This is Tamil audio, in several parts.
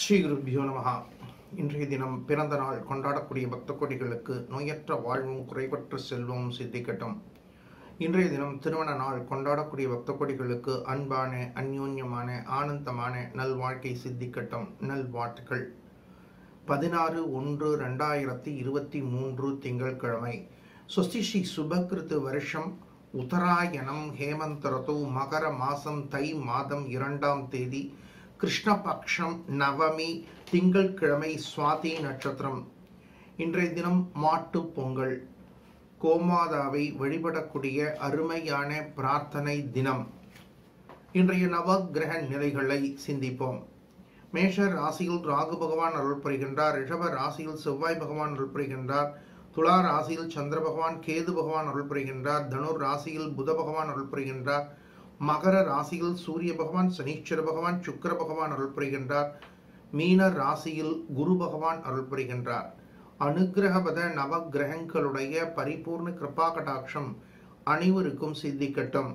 ஸ்ரீ குருபியோ நமகா இன்றைய தினம் பிறந்த நாள் கொண்டாடக்கூடிய பக்த கோடிகளுக்கு நோயற்ற வாழ்வும் குறைவற்ற செல்வமும் சித்திக்கட்டும் இன்றைய தினம் திருமண நாள் கொண்டாடக்கூடிய பக்த கோடிகளுக்கு அன்பான அந்யோன்யமான ஆனந்தமான நல்வாழ்க்கை சித்திக்கட்டும் நல்வாழ்த்துக்கள் பதினாறு ஒன்று ரெண்டாயிரத்தி இருபத்தி மூன்று திங்கட்கிழமை ஸ்வஸ்தி ஸ்ரீ சுபகிருத்து வருஷம் உத்தராயணம் ஹேமந்த ரிது மகர மாசம் தை மாதம் இரண்டாம் தேதி கிருஷ்ணபக்ஷம் நவமி திங்கட்கிழமை சுவாதி நட்சத்திரம் இன்றைய தினம் மாட்டுப் பொங்கல் கோமாதாவை வழிபடக்கூடிய அருமையான பிரார்த்தனை தினம் இன்றைய நவக்கிரக நிலைகளை சிந்திப்போம் மேஷ ராசியில் ராகு பகவான் அருள் புரிகின்றார் ரிஷப ராசியில் செவ்வாய் பகவான் அருள் புரிகின்றார் துலா ராசியில் சந்திர பகவான் கேது பகவான் அருள் புரிகின்றார் தனுர் ராசியில் புத பகவான் அருள் புரிகின்றார் மகர ராசியில் சூரிய பகவான் சனீஸ்வர பகவான் சுக்கிர பகவான் அருள் புரிகின்றார் மீன ராசியில் குரு பகவான் அருள் புரிகின்றார் அனுகிரகபத நவகிரகங்களுடைய பரிபூர்ண கிருபா கடாட்சம் அனைவருக்கும் சித்திக்கட்டும்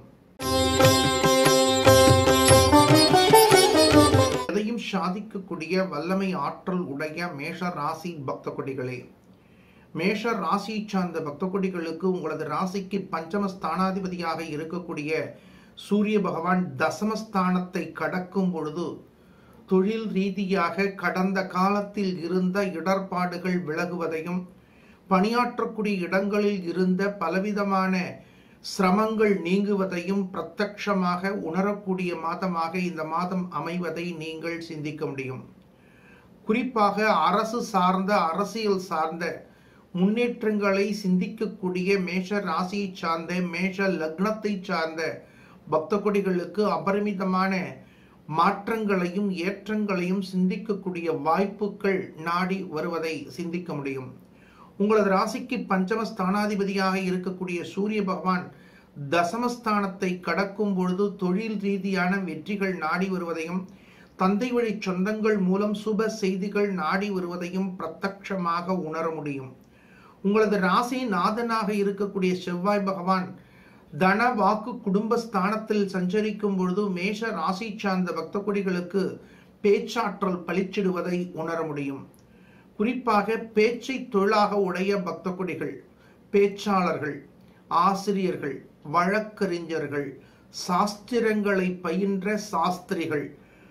எதையும் சாதிக்கக்கூடிய வல்லமை ஆற்றல் உடைய மேஷ ராசி பக்த கொடிகளே மேஷ ராசி சார்ந்த பக்த கொடிகளுக்கு உங்களது ராசிக்கு பஞ்சம ஸ்தானாதிபதியாக இருக்கக்கூடிய சூரிய பகவான் தசமஸ்தானத்தை கடக்கும் பொழுது தொழில் ரீதியாக கடந்த காலத்தில் இருந்த இடர்பாடுகள் விலகுவதையும் பணியாற்றக்கூடிய இடங்களில் இருந்த பலவிதமான சிரமங்கள் நீங்குவதையும் பிரத்யக்ஷமாக உணரக்கூடிய மாதமாக இந்த மாதம் அமைவதை நீங்கள் சிந்திக்க முடியும் குறிப்பாக அரசு சார்ந்த அரசியல் சார்ந்த முன்னேற்றங்களை சிந்திக்கக்கூடிய மேஷ ராசியை சார்ந்த மேஷ லக்னத்தை சார்ந்த பக்த கொடிகளுக்கு அபரிமிதமான மாற்றங்களையும் ஏற்றங்களையும் சிந்திக்கக்கூடிய வாய்ப்புகள் நாடி வருவதை சிந்திக்க முடியும் உங்களது ராசிக்கு பஞ்சம ஸ்தானாதிபதியாக இருக்கக்கூடிய சூரிய பகவான் தசமஸ்தானத்தை கடக்கும் பொழுது தொழில் ரீதியான வெற்றிகள் நாடி வருவதையும் தந்தை வழி சொந்தங்கள் மூலம் சுப செய்திகள் நாடி வருவதையும் பிரத்யட்சமாக உணர முடியும் உங்களது ராசி நாதனாக இருக்கக்கூடிய செவ்வாய் பகவான் தன வாக்கு குடும்ப ஸ்தானத்தில் சஞ்சரிக்கும் பொழுது மேஷ ராசி சார்ந்த பக்த கொடிகளுக்கு பேச்சாற்றல் பளிச்சிடுவதை உணர முடியும் குறிப்பாக பேச்சை தொழிலாக உடைய பக்த கொடிகள் பேச்சாளர்கள் ஆசிரியர்கள் வழக்கறிஞர்கள் சாஸ்திரங்களை பயின்ற சாஸ்திரிகள்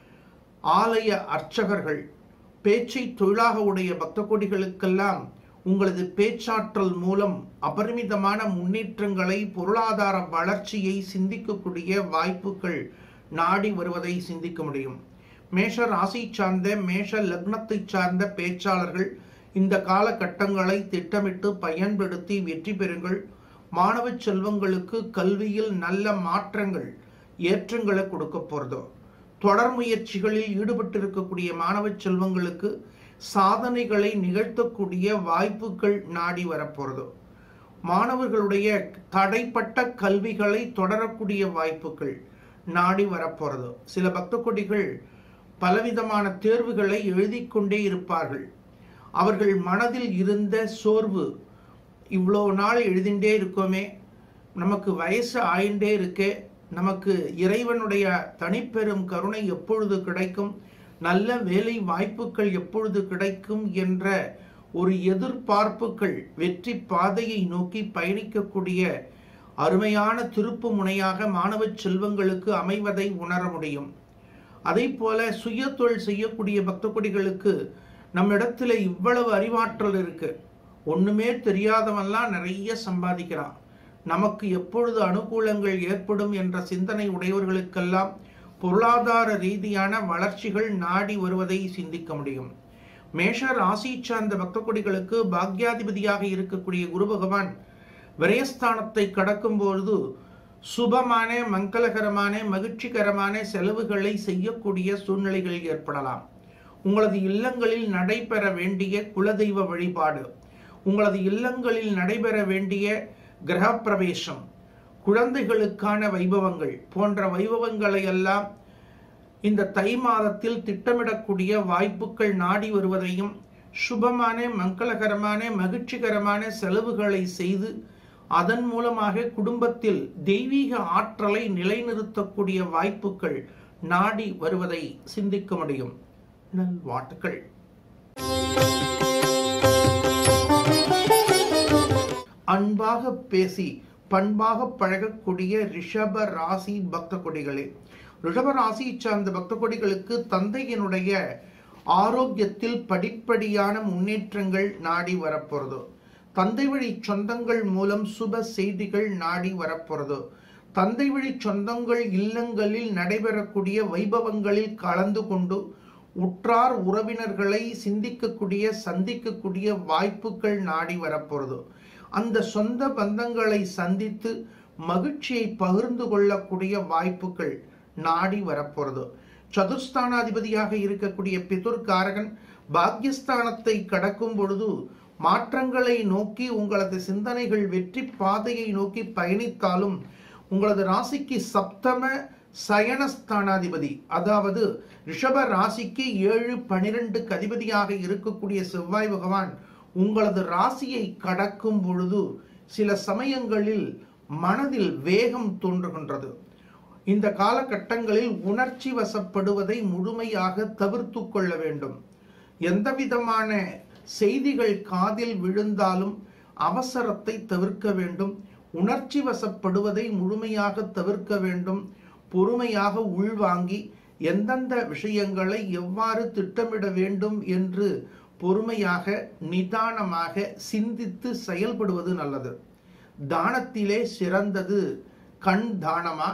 ஆலய அர்ச்சகர்கள் பேச்சை தொழிலாக உடைய பக்த கொடிகளுக்கெல்லாம் உங்களது பேச்சாற்றல் மூலம் அபரிமிதமான முன்னேற்றங்களை பொருளாதார வளர்ச்சியை சிந்திக்கக்கூடிய வாய்ப்புகள் நாடி வருவதை சிந்திக்க முடியும் மேஷ ராசி சார்ந்த மேஷ லக்னத்தை சார்ந்த பேச்சாளர்கள் இந்த காலகட்டங்களை திட்டமிட்டு பயன்படுத்தி வெற்றி பெறுங்கள் மாணவ செல்வங்களுக்கு கல்வியில் நல்ல மாற்றங்கள் ஏற்றங்களை கொடுக்க போறதோ தொடர் முயற்சிகளில் ஈடுபட்டிருக்கக்கூடிய மாணவ செல்வங்களுக்கு சாதனைகளை நிகழ்த்தக்கூடிய வாய்ப்புகள் நாடி வரப்போறதோ மாணவர்களுடைய தடைப்பட்ட கல்விகளை தொடரக்கூடிய வாய்ப்புகள் நாடி வரப்போறதோ சில பக்த கொடிகள் பலவிதமான தேர்வுகளை எழுதி கொண்டே இருப்பார்கள் அவர்கள் மனதில் இருந்த சோர்வு இவ்வளோ நாள் எழுதிண்டே இருக்கோமே நமக்கு வயசு ஆயிண்டே இருக்கே நமக்கு இறைவனுடைய தனிப்பெரும் கருணை எப்பொழுது கிடைக்கும் நல்ல வேலை வாய்ப்புகள் எப்பொழுது கிடைக்கும் என்ற ஒரு எதிர்பார்ப்புகள் வெற்றி பாதையை நோக்கி பயணிக்கக்கூடிய அருமையான திருப்பு முனையாக மாணவ செல்வங்களுக்கு அமைவதை உணர முடியும் அதே போல சுய தொழில் செய்யக்கூடிய பக்த கொடிகளுக்கு நம்ம இடத்துல இவ்வளவு அறிவாற்றல் இருக்கு ஒண்ணுமே தெரியாதவன்லாம் நிறைய சம்பாதிக்கிறான் நமக்கு எப்பொழுது அனுகூலங்கள் ஏற்படும் என்ற சிந்தனை உடையவர்களுக்கெல்லாம் பொருளாதார ரீதியான வளர்ச்சிகள் நாடி வருவதை சிந்திக்க முடியும் மேஷ ராசி சார்ந்த பக்த கொடிகளுக்கு பாக்யாதிபதியாக இருக்கக்கூடிய குரு பகவான் விரயஸ்தானத்தை கடக்கும் பொழுது சுபமான மங்களகரமான மகிழ்ச்சிகரமான செலவுகளை செய்யக்கூடிய சூழ்நிலைகள் ஏற்படலாம் உங்களது இல்லங்களில் நடைபெற வேண்டிய குலதெய்வ வழிபாடு உங்களது இல்லங்களில் நடைபெற வேண்டிய கிரகப்பிரவேசம் குழந்தைகளுக்கான வைபவங்கள் போன்ற வைபவங்களை எல்லாம் இந்த தை மாதத்தில் திட்டமிடக்கூடிய வாய்ப்புகள் நாடி வருவதையும் சுபமான மங்களகரமான மகிழ்ச்சிகரமான செலவுகளை செய்து அதன் மூலமாக குடும்பத்தில் தெய்வீக ஆற்றலை நிலைநிறுத்தக்கூடிய வாய்ப்புகள் நாடி வருவதை சிந்திக்க முடியும் நல்வாழ்த்துக்கள் அன்பாக பேசி பண்பாக பழகக்கூடிய ரிஷப ராசி பக்த கொடிகளே ரிஷப ராசியை சார்ந்த பக்த கொடிகளுக்கு தந்தையினுடைய ஆரோக்கியத்தில் படிப்படியான முன்னேற்றங்கள் நாடி வரப்போறது தந்தை வழி சொந்தங்கள் மூலம் சுப செய்திகள் நாடி வரப்போறது தந்தை வழி சொந்தங்கள் இல்லங்களில் நடைபெறக்கூடிய வைபவங்களில் கலந்து கொண்டு உற்றார் உறவினர்களை சிந்திக்கக்கூடிய சந்திக்கக்கூடிய வாய்ப்புகள் நாடி வரப்போறது அந்த சொந்த பந்தங்களை சந்தித்து மகிழ்ச்சியை பகிர்ந்து கொள்ளக்கூடிய வாய்ப்புகள் நாடி வரப்போறது சதுர்ஸ்தானாதிபதியாக இருக்கக்கூடிய பிதுர்காரகன் பாக்யஸ்தானத்தை கடக்கும் பொழுது மாற்றங்களை நோக்கி உங்களது சிந்தனைகள் வெற்றி பாதையை நோக்கி பயணித்தாலும் உங்களது ராசிக்கு சப்தம சயனஸ்தானாதிபதி அதாவது ரிஷப ராசிக்கு ஏழு பனிரெண்டு அதிபதியாக இருக்கக்கூடிய செவ்வாய் பகவான் உங்களது ராசியை கடக்கும் பொழுது சில சமயங்களில் மனதில் வேகம் தோன்றுகின்றது இந்த காலகட்டங்களில் உணர்ச்சி வசப்படுவதை முழுமையாக தவிர்த்து கொள்ள வேண்டும் எந்த விதமான செய்திகள் காதில் விழுந்தாலும் அவசரத்தை தவிர்க்க வேண்டும் உணர்ச்சி வசப்படுவதை முழுமையாக தவிர்க்க வேண்டும் பொறுமையாக உள்வாங்கி எந்தெந்த விஷயங்களை எவ்வாறு திட்டமிட வேண்டும் என்று பொறுமையாக நிதானமாக சிந்தித்து செயல்படுவது நல்லது தானத்திலே சிறந்தது கண் தானமா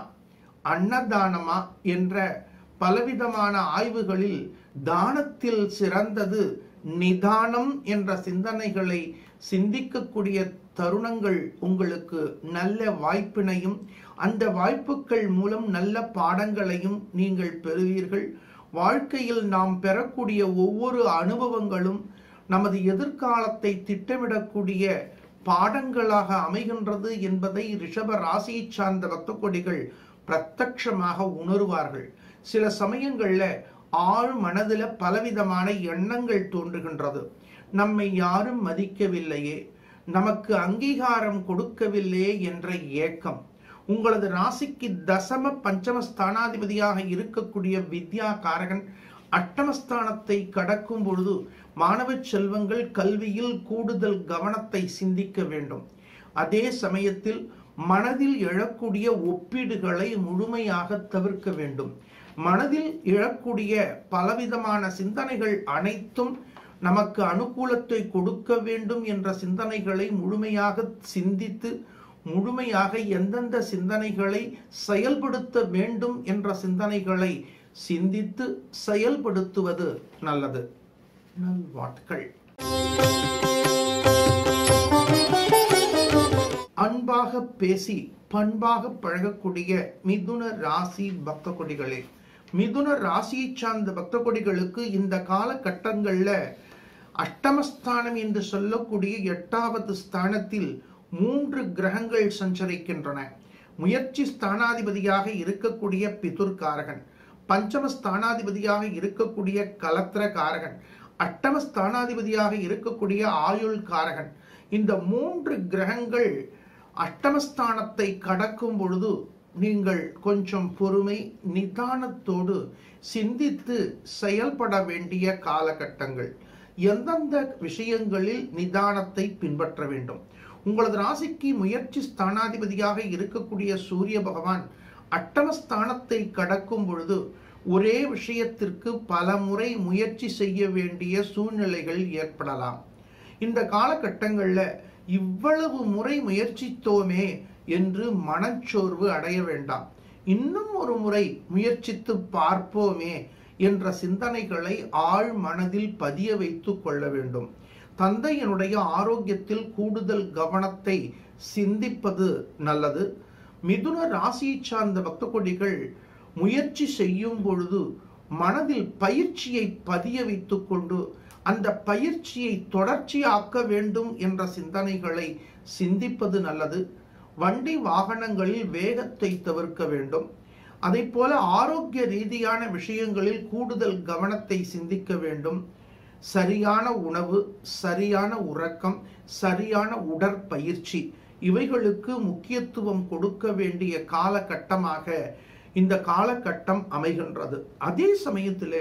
அன்னதானமா என்ற பலவிதமான ஆய்வுகளில் தானத்தில் சிறந்தது நிதானம் என்ற சிந்தனைகளை சிந்திக்கக்கூடிய தருணங்கள் உங்களுக்கு நல்ல வாய்ப்பினையும் அந்த வாய்ப்புகள் மூலம் நல்ல பாடங்களையும் நீங்கள் பெறுவீர்கள் வாழ்க்கையில் நாம் பெறக்கூடிய ஒவ்வொரு அனுபவங்களும் நமது எதிர்காலத்தை திட்டமிடக்கூடிய பாடங்களாக அமைகின்றது என்பதை ரிஷப ராசியை சார்ந்த பக்த கொடிகள் பிரத்யட்சமாக உணருவார்கள் சில சமயங்கள்ல ஆழ் மனதில் பலவிதமான எண்ணங்கள் தோன்றுகின்றது நம்மை யாரும் மதிக்கவில்லையே நமக்கு அங்கீகாரம் கொடுக்கவில்லையே என்ற ஏக்கம் உங்களது ராசிக்கு தசம பஞ்சம ஸ்தானாதிபதியாக இருக்கக்கூடிய வித்யா காரகன் அட்டமஸ்தானத்தை கடக்கும் பொழுது மாணவ செல்வங்கள் கல்வியில் கூடுதல் கவனத்தை சிந்திக்க வேண்டும் அதே சமயத்தில் மனதில் எழக்கூடிய ஒப்பீடுகளை முழுமையாக தவிர்க்க வேண்டும் மனதில் எழக்கூடிய பலவிதமான சிந்தனைகள் அனைத்தும் நமக்கு அனுகூலத்தை கொடுக்க வேண்டும் என்ற சிந்தனைகளை முழுமையாக சிந்தித்து முழுமையாக எந்தெந்த சிந்தனைகளை செயல்படுத்த வேண்டும் என்ற சிந்தனைகளை சிந்தித்து செயல்படுத்துவது நல்லது நல்வாழ்த்துக்கள் அன்பாக பேசி பண்பாக பழகக்கூடிய மிதுன ராசி பக்த கொடிகளே மிதுன ராசியை சார்ந்த பக்த கொடிகளுக்கு இந்த காலகட்டங்களில் அஷ்டமஸ்தானம் என்று சொல்லக்கூடிய எட்டாவது ஸ்தானத்தில் மூன்று கிரகங்கள் சஞ்சரிக்கின்றன முயற்சி ஸ்தானாதிபதியாக இருக்கக்கூடிய பிதுர்காரகன் பஞ்சம ஸ்தானாதிபதியாக இருக்கக்கூடிய கலத்திர காரகன் அட்டம ஸ்தானாதிபதியாக இருக்கக்கூடிய ஆயுள் காரகன் இந்த மூன்று கிரகங்கள் அஷ்டமஸ்தானத்தை கடக்கும் பொழுது நீங்கள் கொஞ்சம் பொறுமை நிதானத்தோடு சிந்தித்து செயல்பட வேண்டிய காலகட்டங்கள் எந்தெந்த விஷயங்களில் நிதானத்தை பின்பற்ற வேண்டும் உங்களது ராசிக்கு முயற்சி ஸ்தானாதிபதியாக இருக்கக்கூடிய சூரிய பகவான் அட்டமஸ்தானத்தை கடக்கும் பொழுது ஒரே விஷயத்திற்கு பல முறை முயற்சி செய்ய வேண்டிய சூழ்நிலைகள் ஏற்படலாம் இந்த காலகட்டங்களில் இவ்வளவு முறை முயற்சித்தோமே என்று மனச்சோர்வு அடைய வேண்டாம் இன்னும் ஒரு முறை முயற்சித்து பார்ப்போமே என்ற சிந்தனைகளை ஆழ் மனதில் பதிய வைத்து கொள்ள வேண்டும் தந்தையினுடைய ஆரோக்கியத்தில் கூடுதல் கவனத்தை சிந்திப்பது நல்லது மிதுன ராசியை சார்ந்த பக்த கொடிகள் முயற்சி செய்யும் பொழுது மனதில் பயிற்சியை பதிய வைத்துக் கொண்டு அந்த பயிற்சியை தொடர்ச்சியாக்க வேண்டும் என்ற சிந்தனைகளை சிந்திப்பது நல்லது வண்டி வாகனங்களில் வேகத்தை தவிர்க்க வேண்டும் அதை போல ஆரோக்கிய ரீதியான விஷயங்களில் கூடுதல் கவனத்தை சிந்திக்க வேண்டும் சரியான உணவு சரியான உறக்கம் சரியான உடற்பயிற்சி இவைகளுக்கு முக்கியத்துவம் கொடுக்க வேண்டிய காலகட்டமாக இந்த காலகட்டம் அமைகின்றது அதே சமயத்தில்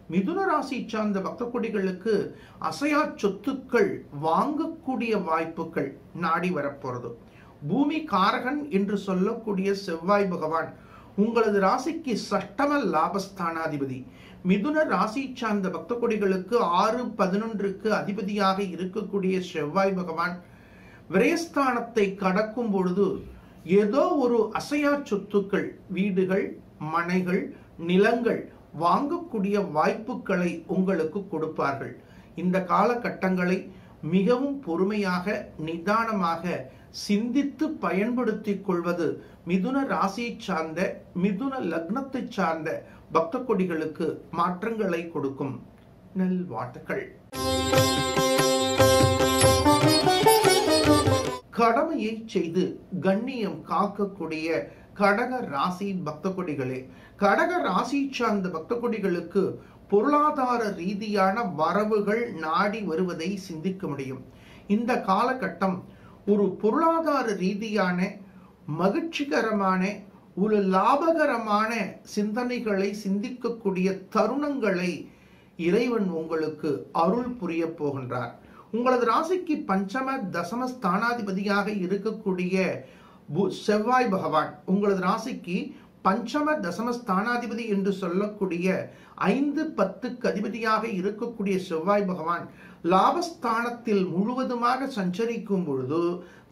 மிதுன ராசி சார்ந்த பக்த கொடிகளுக்கு அசையா சொத்துக்கள் வாங்கக்கூடிய வாய்ப்புகள் நாடி வரப்போறது பூமி காரகன் என்று சொல்லக்கூடிய செவ்வாய் பகவான் உங்களது ராசிக்கு சஷ்டம லாபஸ்தானாதிபதி மிதுன ராசி சார்ந்த பக்த கொடிகளுக்கு ஆறு பதினொன்றுக்கு அதிபதியாக இருக்கக்கூடிய செவ்வாய் பகவான் விரயஸ்தானத்தை கடக்கும் பொழுது ஏதோ ஒரு அசையா சொத்துக்கள் வீடுகள் மனைகள் நிலங்கள் வாங்கக்கூடிய வாய்ப்புகளை உங்களுக்கு கொடுப்பார்கள் இந்த காலகட்டங்களை மிகவும் பொறுமையாக நிதானமாக சிந்தித்து பயன்படுத்திக் கொள்வது மிதுன ராசியை சார்ந்த மிதுன லக்னத்தை சார்ந்த பக்த கொடிகளுக்கு மாற்றங்களை கொடுக்கும் நல்வாழ்த்துக்கள் கடமையை செய்து கண்ணியம் காக்கக்கூடிய கடக ராசி பக்த கொடிகளே கடக ராசி சார்ந்த பக்த கொடிகளுக்கு பொருளாதார ரீதியான வரவுகள் நாடி வருவதை சிந்திக்க முடியும் இந்த காலகட்டம் ஒரு பொருளாதார ரீதியான மகிழ்ச்சிகரமான ஒரு லாபகரமான சிந்தனைகளை சிந்திக்கக்கூடிய தருணங்களை இறைவன் உங்களுக்கு அருள் புரிய போகின்றார் உங்களது ராசிக்கு பஞ்சம தசம ஸ்தானாதிபதியாக இருக்கக்கூடிய பு- செவ்வாய் பகவான் உங்களது ராசிக்கு பஞ்சம தசம ஸ்தானாதிபதி என்று சொல்லக்கூடிய ஐந்து பத்துக்கு அதிபதியாக இருக்கக்கூடிய செவ்வாய் பகவான் லாபஸ்தானத்தில் முழுவதுமாக சஞ்சரிக்கும் பொழுது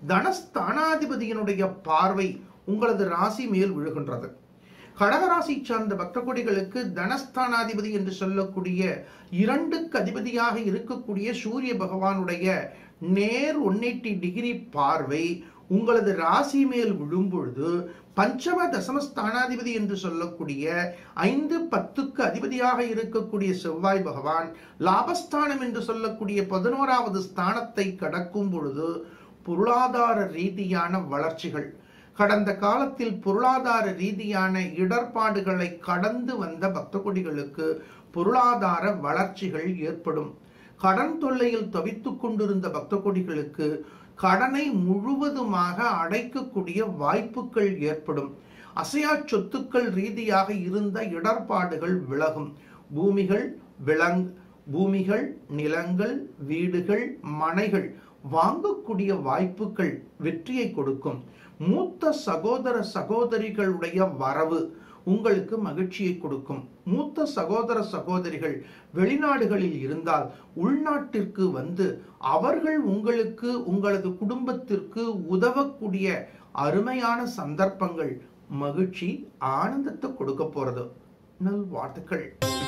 தனஸ்தானாதிபதியினுடைய பார்வை உங்களது ராசி மேல் விழுகின்றது கடகராசி சார்ந்த பக்த கொடிகளுக்கு தனஸ்தானாதிபதி என்று சொல்லக்கூடிய இரண்டுக்கு அதிபதியாக இருக்கக்கூடிய சூரிய பகவானுடைய நேர் ஒன் டிகிரி பார்வை உங்களது ராசி மேல் விழும்பொழுது பஞ்சம தசம ஸ்தானாதிபதி என்று சொல்லக்கூடிய ஐந்து பத்துக்கு அதிபதியாக இருக்கக்கூடிய செவ்வாய் பகவான் லாபஸ்தானம் என்று சொல்லக்கூடிய பதினோராவது ஸ்தானத்தை கடக்கும் பொழுது பொருளாதார ரீதியான வளர்ச்சிகள் கடந்த காலத்தில் பொருளாதார ரீதியான இடர்பாடுகளை கடந்து வந்த பக்த கொடிகளுக்கு பொருளாதார வளர்ச்சிகள் ஏற்படும் கடன் தொல்லையில் தவித்துக் கொண்டிருந்த பக்த கொடிகளுக்கு கடனை முழுவதுமாக அடைக்கக்கூடிய வாய்ப்புகள் ஏற்படும் அசையா சொத்துக்கள் ரீதியாக இருந்த இடர்பாடுகள் விலகும் பூமிகள் விலங் பூமிகள் நிலங்கள் வீடுகள் மனைகள் வாங்கக்கூடிய வாய்ப்புகள் வெற்றியை கொடுக்கும் மூத்த சகோதர சகோதரிகளுடைய வரவு உங்களுக்கு மகிழ்ச்சியை கொடுக்கும் மூத்த சகோதர சகோதரிகள் வெளிநாடுகளில் இருந்தால் உள்நாட்டிற்கு வந்து அவர்கள் உங்களுக்கு உங்களது குடும்பத்திற்கு உதவக்கூடிய அருமையான சந்தர்ப்பங்கள் மகிழ்ச்சி ஆனந்தத்தை கொடுக்க போறது நல்வாழ்த்துக்கள்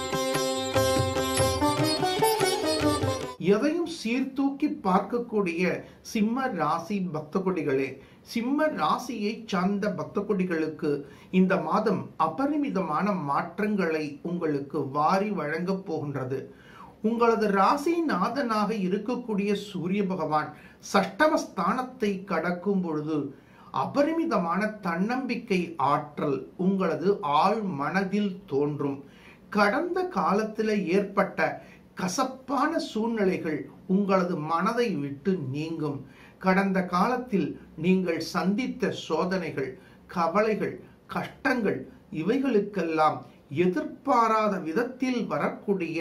எதையும் சீர்தூக்கி பார்க்கக்கூடிய சிம்ம ராசி பக்த கொடிகளே சிம்ம ராசியை சார்ந்த பக்த கொடிகளுக்கு இந்த மாதம் அபரிமிதமான மாற்றங்களை உங்களுக்கு வாரி வழங்கப் போகின்றது உங்களது ராசி நாதனாக இருக்கக்கூடிய சூரிய பகவான் சஷ்டம ஸ்தானத்தை கடக்கும் பொழுது அபரிமிதமான தன்னம்பிக்கை ஆற்றல் உங்களது ஆழ் மனதில் தோன்றும் கடந்த காலத்தில் ஏற்பட்ட கசப்பான சூழ்நிலைகள் உங்களது மனதை விட்டு நீங்கும் கடந்த காலத்தில் நீங்கள் சந்தித்த சோதனைகள் கவலைகள் கஷ்டங்கள் இவைகளுக்கெல்லாம் எதிர்பாராத விதத்தில் வரக்கூடிய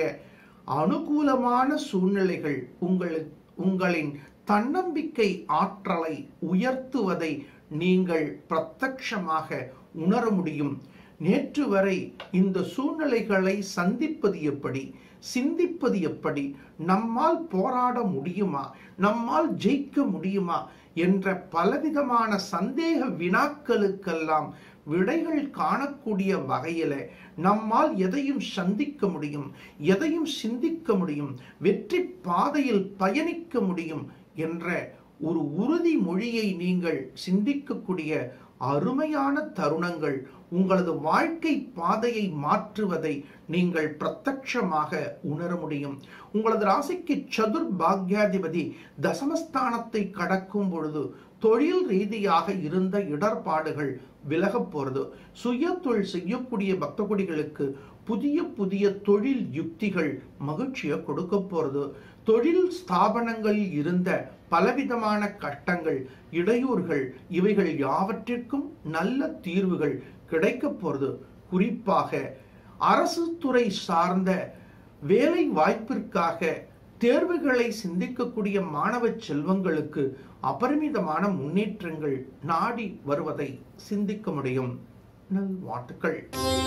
அனுகூலமான சூழ்நிலைகள் உங்களுக்கு உங்களின் தன்னம்பிக்கை ஆற்றலை உயர்த்துவதை நீங்கள் பிரத்யட்சமாக உணர முடியும் நேற்று வரை இந்த சூழ்நிலைகளை சந்திப்பது எப்படி சிந்திப்பது எப்படி நம்மால் போராட முடியுமா நம்மால் ஜெயிக்க முடியுமா என்ற பலவிதமான சந்தேக வினாக்களுக்கெல்லாம் விடைகள் காணக்கூடிய வகையில நம்மால் எதையும் சந்திக்க முடியும் எதையும் சிந்திக்க முடியும் வெற்றி பாதையில் பயணிக்க முடியும் என்ற ஒரு உறுதி மொழியை நீங்கள் சிந்திக்கக்கூடிய அருமையான தருணங்கள் உங்களது வாழ்க்கை பாதையை மாற்றுவதை நீங்கள் பிரத்யட்சமாக உணர முடியும் உங்களது ராசிக்கு சதுர் பாக்யாதிபதி தசமஸ்தானத்தை கடக்கும் பொழுது தொழில் ரீதியாக இருந்த இடர்பாடுகள் விலகப் போறது சுய தொழில் செய்யக்கூடிய பக்த கொடிகளுக்கு புதிய புதிய தொழில் யுக்திகள் மகிழ்ச்சியை கொடுக்க போறது தொழில் ஸ்தாபனங்களில் இருந்த பலவிதமான கஷ்டங்கள் இடையூறுகள் இவைகள் யாவற்றிற்கும் நல்ல தீர்வுகள் கிடைக்க போறது குறிப்பாக அரசு துறை சார்ந்த வேலை வாய்ப்பிற்காக தேர்வுகளை சிந்திக்கக்கூடிய மாணவ செல்வங்களுக்கு அபரிமிதமான முன்னேற்றங்கள் நாடி வருவதை சிந்திக்க முடியும் நல்வாழ்த்துக்கள்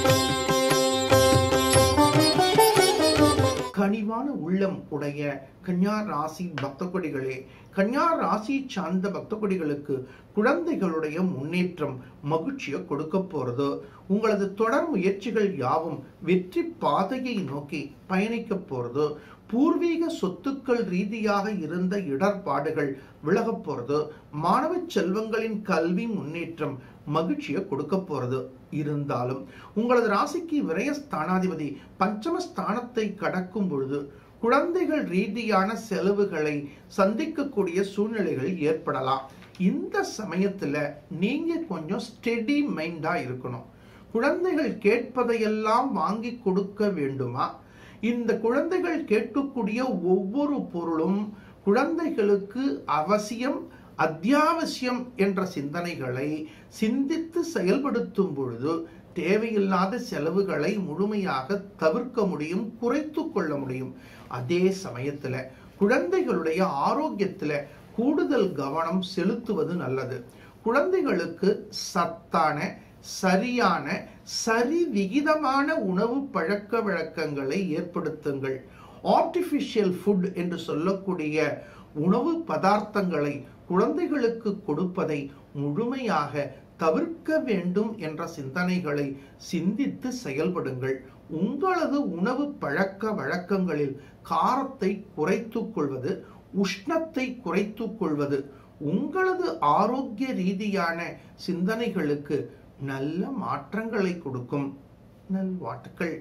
கனிவான உள்ளம் உடைய கன்யா ராசி பக்த கொடிகளே கன்யா ராசி சார்ந்த பக்த கொடிகளுக்கு குழந்தைகளுடைய முன்னேற்றம் மகிழ்ச்சியை கொடுக்க போறது உங்களது தொடர் முயற்சிகள் யாவும் வெற்றி பாதையை நோக்கி பயணிக்க போறது பூர்வீக சொத்துக்கள் ரீதியாக இருந்த இடர்பாடுகள் விலகப் போறது மாணவ செல்வங்களின் கல்வி முன்னேற்றம் மகிழ்ச்சியை கொடுக்க போறது இருந்தாலும் உங்களது ராசிக்கு விரய ஸ்தானாதிபதி பஞ்சம ஸ்தானத்தை கடக்கும் பொழுது குழந்தைகள் ரீதியான செலவுகளை சந்திக்கக்கூடிய சூழ்நிலைகள் ஏற்படலாம் இந்த சமயத்துல நீங்க கொஞ்சம் ஸ்டெடி மைண்டா இருக்கணும் குழந்தைகள் கேட்பதையெல்லாம் வாங்கி கொடுக்க வேண்டுமா இந்த குழந்தைகள் கேட்கக்கூடிய ஒவ்வொரு பொருளும் குழந்தைகளுக்கு அவசியம் அத்தியாவசியம் என்ற சிந்தனைகளை சிந்தித்து செயல்படுத்தும் பொழுது தேவையில்லாத செலவுகளை முழுமையாக தவிர்க்க முடியும் குறைத்து கொள்ள முடியும் அதே சமயத்துல குழந்தைகளுடைய ஆரோக்கியத்துல கூடுதல் கவனம் செலுத்துவது நல்லது குழந்தைகளுக்கு சத்தான சரியான சரி விகிதமான உணவு பழக்க வழக்கங்களை ஏற்படுத்துங்கள் ஆர்டிஃபிஷியல் ஃபுட் என்று சொல்லக்கூடிய உணவு பதார்த்தங்களை குழந்தைகளுக்கு கொடுப்பதை முழுமையாக தவிர்க்க வேண்டும் என்ற சிந்தனைகளை சிந்தித்து செயல்படுங்கள் உங்களது உணவு பழக்க வழக்கங்களில் காரத்தை குறைத்துக் கொள்வது உஷ்ணத்தை குறைத்துக் கொள்வது உங்களது ஆரோக்கிய ரீதியான சிந்தனைகளுக்கு நல்ல மாற்றங்களை கொடுக்கும் நல்வாழ்த்துக்கள்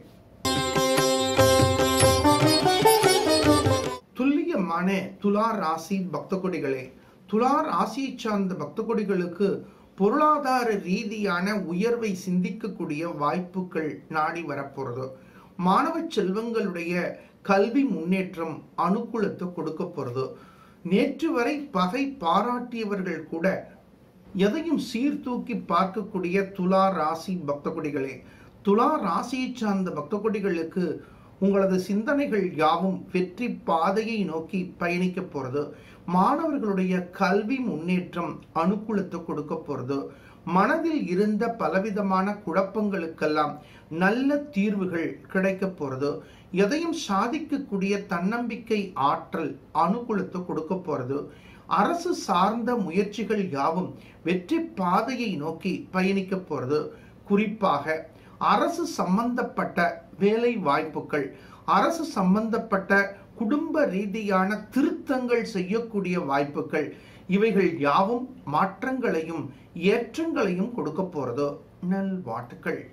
துல்லியமான துலா ராசி பக்த கொடிகளே துலா ராசியை சார்ந்த பக்த கொடிகளுக்கு பொருளாதார ரீதியான உயர்வை சிந்திக்கக்கூடிய வாய்ப்புகள் நாடி வரப்போறது மாணவ செல்வங்களுடைய கல்வி முன்னேற்றம் அனுகூலத்தை கொடுக்க போறது நேற்று வரை பகை பாராட்டியவர்கள் கூட எதையும் சீர்தூக்கி பார்க்கக்கூடிய துலா ராசி பக்த கொடிகளே துலா ராசியை சார்ந்த பக்த கொடிகளுக்கு உங்களது சிந்தனைகள் யாவும் வெற்றி பாதையை நோக்கி பயணிக்க போறது மாணவர்களுடைய கல்வி முன்னேற்றம் அனுகூலத்தை கொடுக்க போறது மனதில் இருந்த பலவிதமான குழப்பங்களுக்கெல்லாம் நல்ல தீர்வுகள் கிடைக்க போறது எதையும் சாதிக்கக்கூடிய தன்னம்பிக்கை ஆற்றல் அனுகூலத்தை கொடுக்க போறது அரசு சார்ந்த முயற்சிகள் யாவும் வெற்றி பாதையை நோக்கி பயணிக்க போறது குறிப்பாக அரசு சம்பந்தப்பட்ட வேலை வாய்ப்புகள் அரசு சம்பந்தப்பட்ட குடும்ப ரீதியான திருத்தங்கள் செய்யக்கூடிய வாய்ப்புகள் இவைகள் யாவும் மாற்றங்களையும் ஏற்றங்களையும் கொடுக்க போறது நல்வாழ்த்துக்கள்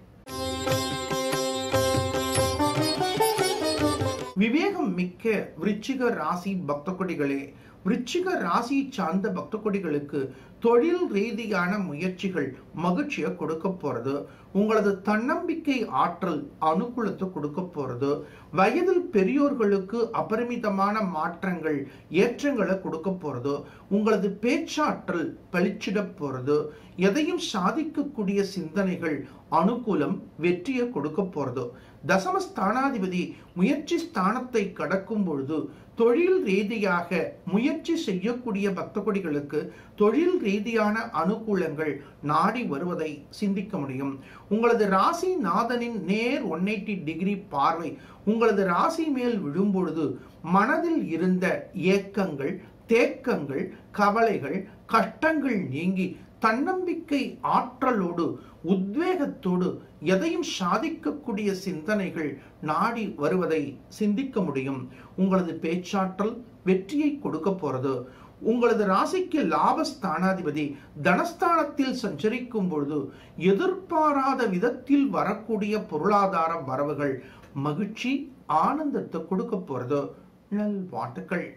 விவேகம் மிக்க விருச்சிக ராசி பக்த கொடிகளே விருச்சிக ராசி சார்ந்த பக்த கொடிகளுக்கு தொழில் ரீதியான முயற்சிகள் மகிழ்ச்சியை கொடுக்க போறது உங்களது தன்னம்பிக்கை ஆற்றல் அனுகூலத்தை கொடுக்க போறது வயதில் பெரியோர்களுக்கு அபரிமிதமான மாற்றங்கள் ஏற்றங்களை கொடுக்க போறது உங்களது பேச்சாற்றல் பளிச்சிட போறது எதையும் சாதிக்கக்கூடிய சிந்தனைகள் அனுகூலம் வெற்றியை கொடுக்க போறது தசம ஸ்தானாதிபதி முயற்சி ஸ்தானத்தை கடக்கும் பொழுது தொழில் ரீதியாக முயற்சி செய்யக்கூடிய பக்த கொடிகளுக்கு தொழில் ரீதியான அனுகூலங்கள் நாடி வருவதை சிந்திக்க முடியும் உங்களது ராசி நாதனின் நேர் ஒன் டிகிரி பார்வை உங்களது ராசி மேல் விழும்பொழுது மனதில் இருந்த ஏக்கங்கள் தேக்கங்கள் கவலைகள் கஷ்டங்கள் நீங்கி தன்னம்பிக்கை ஆற்றலோடு உத்வேகத்தோடு எதையும் சாதிக்கக்கூடிய சிந்தனைகள் நாடி வருவதை சிந்திக்க முடியும் உங்களது பேச்சாற்றல் வெற்றியை கொடுக்க போறது உங்களது ராசிக்கு லாபஸ்தானாதிபதி தனஸ்தானத்தில் சஞ்சரிக்கும் பொழுது எதிர்பாராத விதத்தில் வரக்கூடிய பொருளாதார வரவுகள் மகிழ்ச்சி ஆனந்தத்தை கொடுக்க போறது நல்வாழ்த்துக்கள்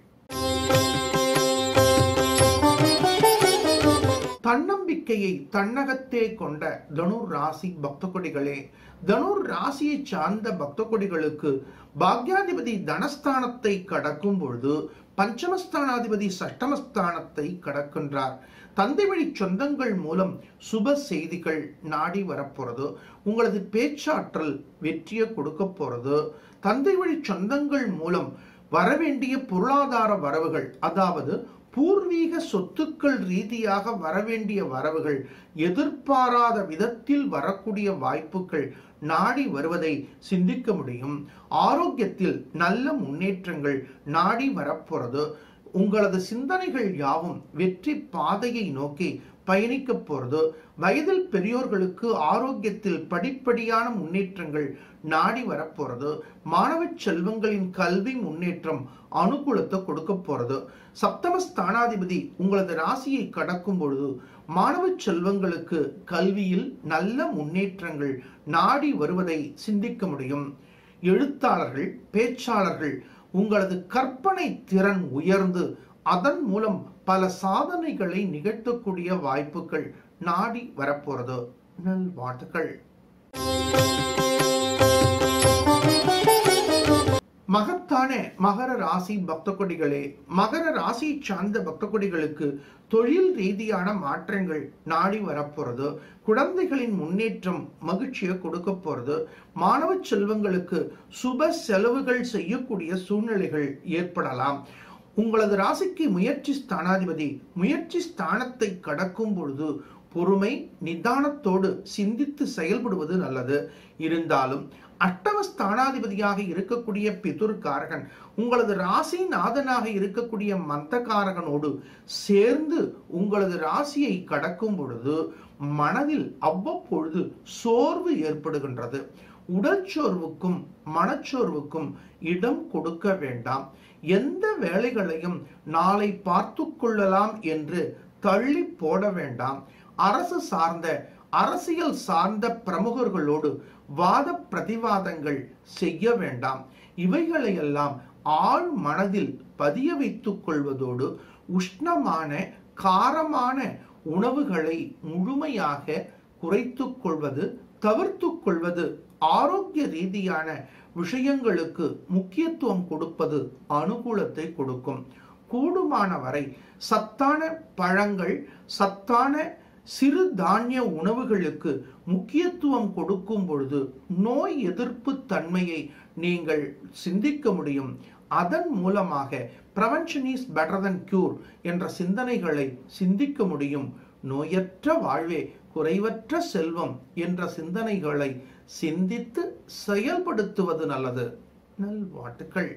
தன்னம்பிக்கையை தன்னகத்தே கொண்ட தனுர் ராசி பக்த கொடிகளே தனுர் ராசியை சார்ந்த பக்த கொடிகளுக்கு பாக்யாதிபதி தனஸ்தானத்தை கடக்கும் பொழுது பஞ்சமஸ்தானாதிபதி சஷ்டமஸ்தானத்தை கடக்கின்றார் தந்தை வழி சொந்தங்கள் மூலம் சுப செய்திகள் நாடி வரப்போறது உங்களது பேச்சாற்றல் வெற்றியை கொடுக்க போறது தந்தை வழி சொந்தங்கள் மூலம் வரவேண்டிய பொருளாதார வரவுகள் அதாவது பூர்வீக சொத்துக்கள் ரீதியாக வரவேண்டிய வரவுகள் எதிர்பாராத விதத்தில் வரக்கூடிய வாய்ப்புகள் நாடி வருவதை சிந்திக்க முடியும் ஆரோக்கியத்தில் நல்ல முன்னேற்றங்கள் நாடி வரப்போறது உங்களது சிந்தனைகள் யாவும் வெற்றி பாதையை நோக்கி பயணிக்க போறது வயதில் பெரியோர்களுக்கு ஆரோக்கியத்தில் படிப்படியான முன்னேற்றங்கள் நாடி வரப்போறது மாணவ செல்வங்களின் கல்வி முன்னேற்றம் அனுகூலத்தை கொடுக்க போறது சப்தம ஸ்தானாதிபதி உங்களது ராசியை கடக்கும் பொழுது மாணவ செல்வங்களுக்கு கல்வியில் நல்ல முன்னேற்றங்கள் நாடி வருவதை சிந்திக்க முடியும் எழுத்தாளர்கள் பேச்சாளர்கள் உங்களது கற்பனை திறன் உயர்ந்து அதன் மூலம் பல சாதனைகளை நிகழ்த்தக்கூடிய வாய்ப்புகள் நாடி வரப்போறது நல்வாழ்த்துக்கள் மகத்தான மகர ராசி பக்த கொடிகளே மகர ராசியை சார்ந்த பக்த கொடிகளுக்கு தொழில் ரீதியான மாற்றங்கள் நாடி வரப்போறது குழந்தைகளின் முன்னேற்றம் மகிழ்ச்சியை கொடுக்க போறது மாணவ செல்வங்களுக்கு சுப செலவுகள் செய்யக்கூடிய சூழ்நிலைகள் ஏற்படலாம் உங்களது ராசிக்கு முயற்சி ஸ்தானாதிபதி முயற்சி ஸ்தானத்தை கடக்கும் பொழுது பொறுமை நிதானத்தோடு சிந்தித்து செயல்படுவது நல்லது இருந்தாலும் அட்டம ஸ்தானாதிபதியாக இருக்கக்கூடிய பிதுர்காரகன் உங்களது ராசி நாதனாக இருக்கக்கூடிய மந்தகாரகனோடு சேர்ந்து உங்களது ராசியை கடக்கும் பொழுது மனதில் அவ்வப்பொழுது சோர்வு ஏற்படுகின்றது உடல் சோர்வுக்கும் மனச்சோர்வுக்கும் இடம் கொடுக்க வேண்டாம் எந்த வேலைகளையும் நாளை பார்த்து கொள்ளலாம் என்று தள்ளி போட வேண்டாம் அரசு சார்ந்த அரசியல் சார்ந்த பிரமுகர்களோடு வாத பிரதிவாதங்கள் செய்ய வேண்டாம் இவைகளையெல்லாம் ஆழ் மனதில் பதிய வைத்துக் கொள்வதோடு உஷ்ணமான காரமான உணவுகளை முழுமையாக குறைத்துக் கொள்வது தவிர்த்து கொள்வது ஆரோக்கிய ரீதியான விஷயங்களுக்கு முக்கியத்துவம் கொடுப்பது அனுகூலத்தை கொடுக்கும் கூடுமான வரை சத்தான பழங்கள் சத்தான சிறு தானிய உணவுகளுக்கு முக்கியத்துவம் கொடுக்கும் பொழுது நோய் எதிர்ப்பு தன்மையை நீங்கள் சிந்திக்க முடியும் அதன் மூலமாக prevention is better than cure என்ற சிந்தனைகளை சிந்திக்க முடியும் நோயற்ற வாழ்வே குறைவற்ற செல்வம் என்ற சிந்தனைகளை சிந்தித்து செயல்படுத்துவது நல்லது நல்வாழ்த்துக்கள்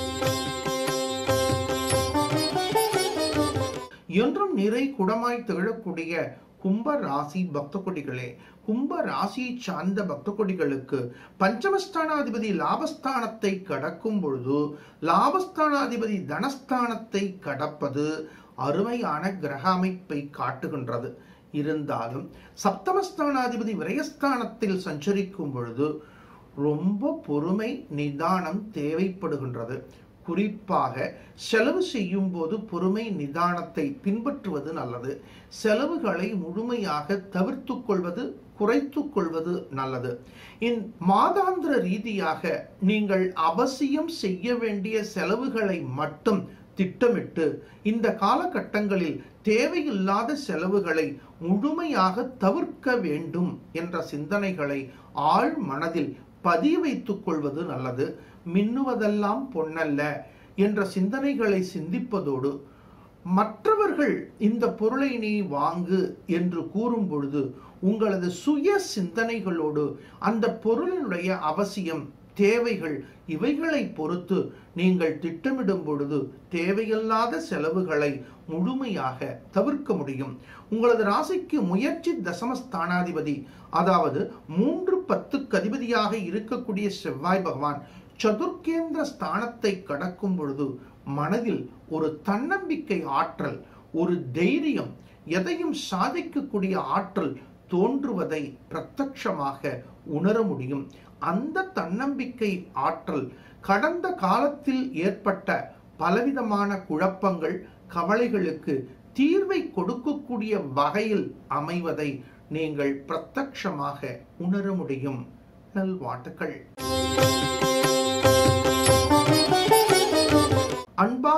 என்றும் நிறை குடமாய் திகழக்கூடிய கும்ப ராசி பக்த கொடிகளே கும்ப ராசியை சார்ந்த பக்த கொடிகளுக்கு பஞ்சமஸ்தானாதிபதி லாபஸ்தானத்தை கடக்கும் பொழுது லாபஸ்தானாதிபதி தனஸ்தானத்தை கடப்பது அருமையான கிரக அமைப்பை காட்டுகின்றது இருந்தாலும் சப்தமஸ்தானாதிபதி விரயஸ்தானத்தில் சஞ்சரிக்கும் பொழுது ரொம்ப பொறுமை நிதானம் தேவைப்படுகின்றது குறிப்பாக செலவு செய்யும் போது பொறுமை நிதானத்தை பின்பற்றுவது நல்லது செலவுகளை முழுமையாக தவிர்த்து கொள்வது குறைத்து கொள்வது நல்லது இன் மாதாந்திர ரீதியாக நீங்கள் அவசியம் செய்ய வேண்டிய செலவுகளை மட்டும் திட்டமிட்டு இந்த காலகட்டங்களில் தேவையில்லாத செலவுகளை முழுமையாக தவிர்க்க வேண்டும் என்ற சிந்தனைகளை ஆழ் மனதில் பதிய வைத்துக் கொள்வது நல்லது மின்னுவதெல்லாம் பொன்னல்ல என்ற சிந்தனைகளை சிந்திப்பதோடு மற்றவர்கள் இந்த பொருளை நீ வாங்கு என்று கூறும் பொழுது உங்களது சுய சிந்தனைகளோடு அந்த பொருளினுடைய அவசியம் தேவைகள் இவைகளை பொறுத்து நீங்கள் திட்டமிடும் பொழுது தேவையில்லாத செலவுகளை முழுமையாக தவிர்க்க முடியும் உங்களது ராசிக்கு முயற்சி தசமஸ்தானாதிபதி அதாவது மூன்று பத்துக்கு அதிபதியாக இருக்கக்கூடிய செவ்வாய் பகவான் சதுர்கேந்திர ஸ்தானத்தை கடக்கும் பொழுது மனதில் ஒரு தன்னம்பிக்கை ஆற்றல் ஒரு தைரியம் எதையும் சாதிக்கக்கூடிய ஆற்றல் தோன்றுவதை பிரத்யட்சமாக உணர முடியும் அந்த தன்னம்பிக்கை ஆற்றல் கடந்த காலத்தில் ஏற்பட்ட பலவிதமான குழப்பங்கள் கவலைகளுக்கு தீர்வை கொடுக்கக்கூடிய வகையில் அமைவதை நீங்கள் பிரத்யட்சமாக உணர முடியும் நல்வாழ்த்துக்கள் அன்பாக பேச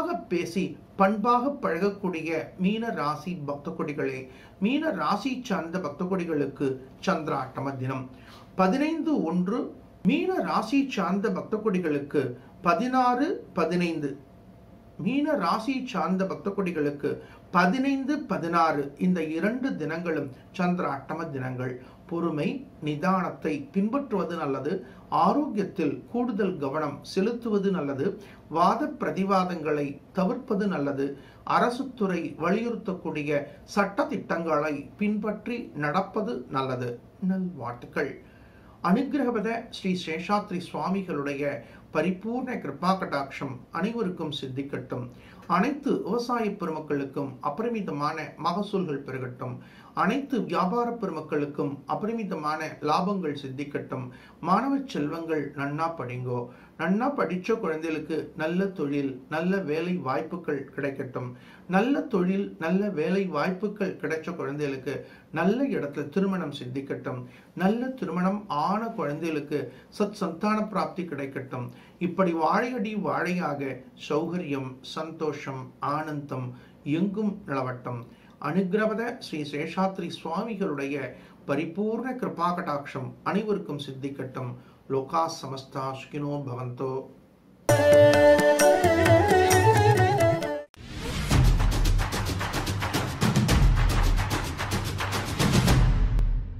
பேசி பண்பாக பழகக்கூடிய மீன ராசி பக்த கொடிகளே மீன ராசி சார்ந்த பக்த கொடிகளுக்கு சந்திராட்டம தினம் பதினைந்து ஒன்று மீன ராசி சார்ந்த பக்த கொடிகளுக்கு பதினாறு பதினைந்து மீன ராசி சார்ந்த பக்த கொடிகளுக்கு பதினைந்து பதினாறு இந்த இரண்டு தினங்களும் சந்திராட்டம தினங்கள் பொறுமை நிதானத்தை பின்பற்றுவது நல்லது ஆரோக்கியத்தில் கூடுதல் கவனம் செலுத்துவது நல்லது வாத பிரதிவாதங்களை தவிர்ப்பது நல்லது அரசு துறை வலியுறுத்தக்கூடிய சட்ட திட்டங்களை பின்பற்றி நடப்பது நல்லது நல்வாழ்த்துக்கள் அனுகிரகபத ஸ்ரீ சேஷாத்ரி சுவாமிகளுடைய பரிபூர்ண கிருபா கடாட்சம் அனைவருக்கும் சித்திக்கட்டும் அனைத்து விவசாய பெருமக்களுக்கும் அபரிமிதமான மகசூல்கள் பெருகட்டும் அனைத்து வியாபார பெருமக்களுக்கும் அபரிமிதமான லாபங்கள் சித்திக்கட்டும் மாணவ செல்வங்கள் நன்னா படிங்கோ நன்னா படித்த குழந்தைகளுக்கு நல்ல தொழில் நல்ல வேலை வாய்ப்புகள் கிடைக்கட்டும் நல்ல தொழில் நல்ல வேலை வாய்ப்புகள் கிடைச்ச குழந்தைகளுக்கு நல்ல இடத்துல திருமணம் சித்திக்கட்டும் நல்ல திருமணம் ஆன குழந்தைகளுக்கு சத் சந்தான பிராப்தி கிடைக்கட்டும் இப்படி வாழையடி வாழையாக சௌகரியம் சந்தோஷம் ஆனந்தம் எங்கும் நிலவட்டம் அனுகிரவத ஸ்ரீ சேஷாத்ரி சுவாமிகளுடைய பரிபூர்ண கிருபா கடாட்சம் அனைவருக்கும் சித்திக்கட்டும் லோகா சமஸ்தா சுகினோ பவந்தோ